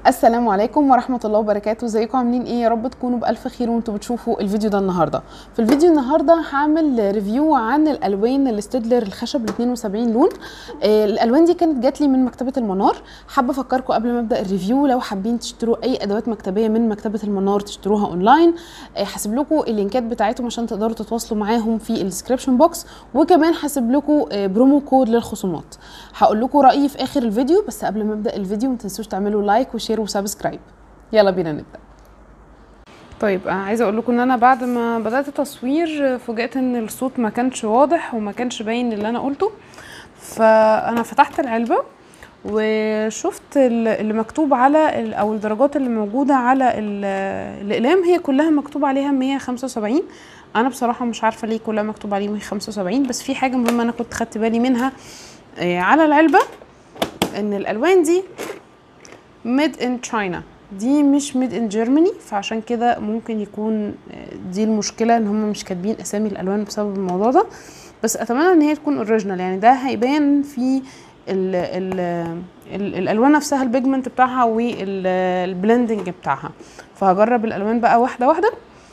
السلام عليكم ورحمة الله وبركاته ازيكم عاملين ايه يا رب تكونوا بألف خير وانتوا بتشوفوا الفيديو ده النهاردة في الفيديو النهاردة هعمل ريفيو عن الألوان الستيدلر الخشب ال 72 لون آه الألوان دي كانت جات لي من مكتبة المنار حابة أفكركم قبل ما أبدأ الريفيو لو حابين تشتروا أي أدوات مكتبية من مكتبة المنار تشتروها أونلاين آه هسيب لكم اللينكات بتاعتهم عشان تقدروا تتواصلوا معاهم في الديسكربشن بوكس وكمان هسيب لكم آه برومو كود للخصومات هقول لكم رأيي في آخر الفيديو بس قبل ما أبدأ الفيديو ما تنسوش تعملوا لايك وشير وسبسكرايب يلا بينا نبدا طيب انا عايزه اقول لكم ان انا بعد ما بدات تصوير فوجئت ان الصوت ما كانش واضح وما كانش باين اللي انا قلته فانا فتحت العلبه وشفت اللي مكتوب على او الدرجات اللي موجوده على الاقلام هي كلها مكتوب عليها 175 انا بصراحه مش عارفه ليه كلها مكتوب عليه 175 بس في حاجه مهمه انا كنت خدت بالي منها على العلبه ان الالوان دي ميد ان تشاينا دي مش ميد ان جيرماني فعشان كده ممكن يكون دي المشكله ان هم مش كاتبين اسامي الالوان بسبب الموضوع ده بس اتمنى ان هي تكون اوريجينال يعني ده هيبان في ال ال ال الالوان نفسها البيجمنت بتاعها والبلندنج بتاعها فهجرب الالوان بقى واحده واحده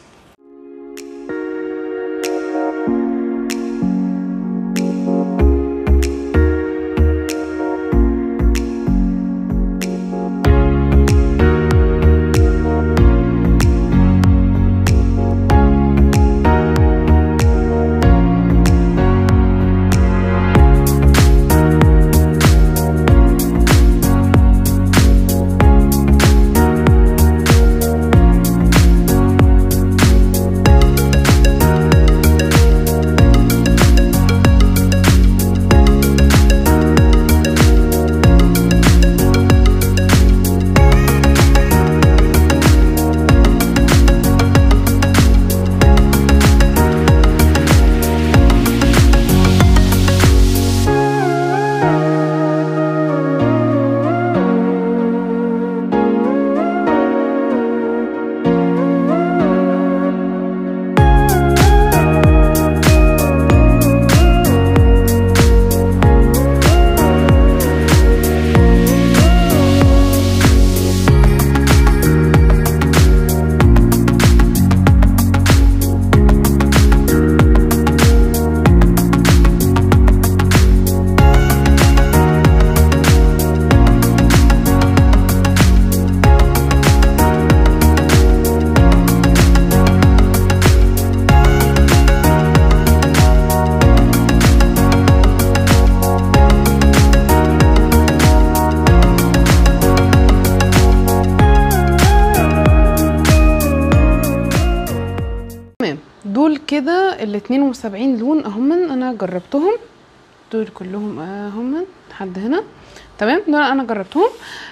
دول كده ال 72 لون اهم انا جربتهم دول كلهم اهم لحد هنا تمام دول انا جربتهم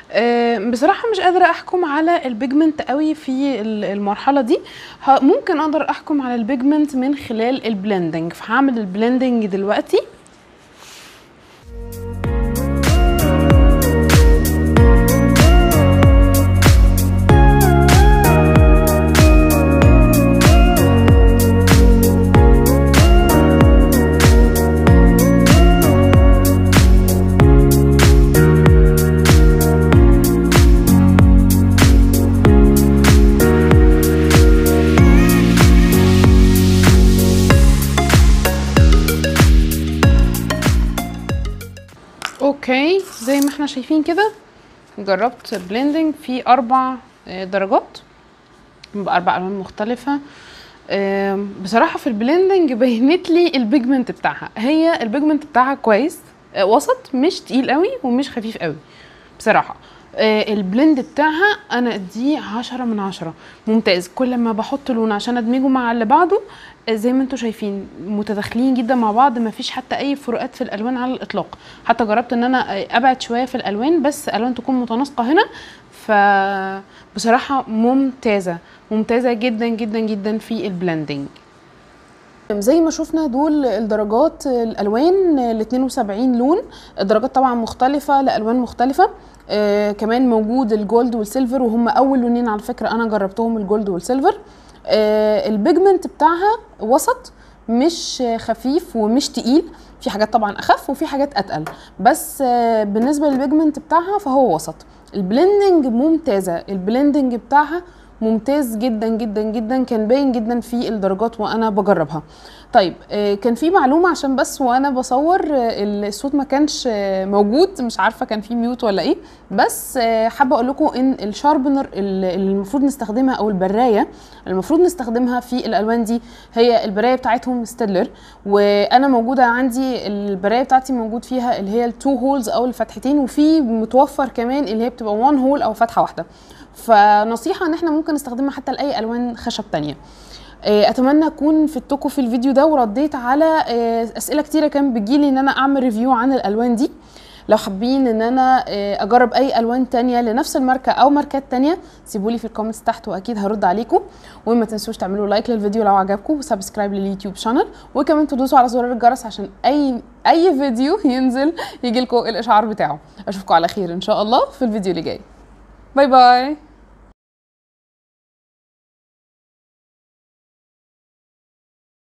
أه بصراحه مش قادره احكم على البيجمنت قوي في المرحله دي ممكن اقدر احكم على البيجمنت من خلال البلندنج فهعمل البلندنج دلوقتي اوكي زي ما احنا شايفين كده جربت بلندنج في اربع درجات باربع الوان مختلفه بصراحه في البلندنج بينت لي البيجمنت بتاعها هي البيجمنت بتاعها كويس وسط مش تقيل قوي ومش خفيف قوي بصراحه البلند بتاعها انا اديه عشرة من عشرة ممتاز كل ما بحط لون عشان ادمجه مع اللي بعده زي ما انتم شايفين متداخلين جدا مع بعض ما فيش حتى اي فروقات في الالوان على الاطلاق حتى جربت ان انا ابعد شويه في الالوان بس الوان تكون متناسقه هنا فبصراحه ممتازه ممتازه جدا جدا جدا في البلندنج زي ما شفنا دول الدرجات الالوان ال 72 لون الدرجات طبعا مختلفه لالوان مختلفه آه كمان موجود الجولد والسيلفر وهم اول لونين على فكره انا جربتهم الجولد والسيلفر آه البيجمنت بتاعها وسط مش خفيف ومش تقيل في حاجات طبعا اخف وفي حاجات اتقل بس آه بالنسبه للبيجمنت بتاعها فهو وسط البلندنج ممتازه البلندنج بتاعها ممتاز جدا جدا جدا كان باين جدا في الدرجات وانا بجربها طيب آه، كان في معلومه عشان بس وانا بصور آه، الصوت ما كانش آه، موجود مش عارفه كان في ميوت ولا ايه بس آه، حابه اقول لكم ان الشاربنر اللي المفروض نستخدمها او البرايه المفروض نستخدمها في الالوان دي هي البرايه بتاعتهم ستيدلر وانا موجوده عندي البرايه بتاعتي موجود فيها اللي هي التو هولز او الفتحتين وفي متوفر كمان اللي هي بتبقى وان هول او فتحه واحده فنصيحه ان احنا ممكن نستخدمها حتى لاي الوان خشب تانية آه، اتمنى اكون فدتكم في الفيديو ده ورديت على آه، اسئله كتيره كان بتجيلي ان انا اعمل ريفيو عن الالوان دي لو حابين ان انا آه، اجرب اي الوان تانية لنفس الماركه او ماركات تانية سيبولي في الكومنتس تحت واكيد هرد عليكم وما تنسوش تعملوا لايك للفيديو لو عجبكم وسبسكرايب لليوتيوب شانل وكمان تدوسوا على زرار الجرس عشان اي اي فيديو ينزل يجي لكم الاشعار بتاعه اشوفكم على خير ان شاء الله في الفيديو اللي جاي باي باي